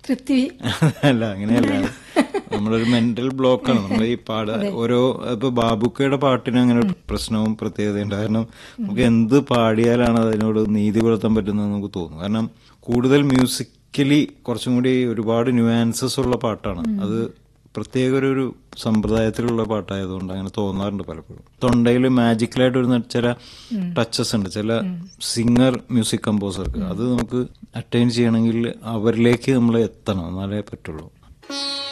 തൃപ്തി അല്ല അങ്ങനെയല്ല നമ്മളൊരു മെന്റൽ ബ്ലോക്കാണ് നമ്മൾ ഈ പാട ഓരോ ഇപ്പൊ ബാബുക്കയുടെ പാട്ടിന് അങ്ങനെ ഒരു പ്രശ്നവും പ്രത്യേകതയുണ്ട് കാരണം നമുക്ക് എന്ത് പാടിയാലാണ് അതിനോട് നീതി പുലർത്താൻ പറ്റുന്നത് നമുക്ക് തോന്നും കാരണം കൂടുതൽ മ്യൂസിക്കലി കുറച്ചും കൂടി ഒരുപാട് ന്യൂആൻസസ് ഉള്ള പാട്ടാണ് അത് പ്രത്യേക ഒരു ഒരു സമ്പ്രദായത്തിലുള്ള പാട്ടായതുകൊണ്ട് അങ്ങനെ തോന്നാറുണ്ട് പലപ്പോഴും തൊണ്ടയിൽ മാജിക്കലായിട്ട് വരുന്ന ചില ടച്ചസ് ഉണ്ട് ചില സിംഗർ മ്യൂസിക് കമ്പോസർക്ക് അത് നമുക്ക് അറ്റൈൻ ചെയ്യണമെങ്കിൽ അവരിലേക്ക് നമ്മൾ എത്തണം എന്നാലേ പറ്റുള്ളൂ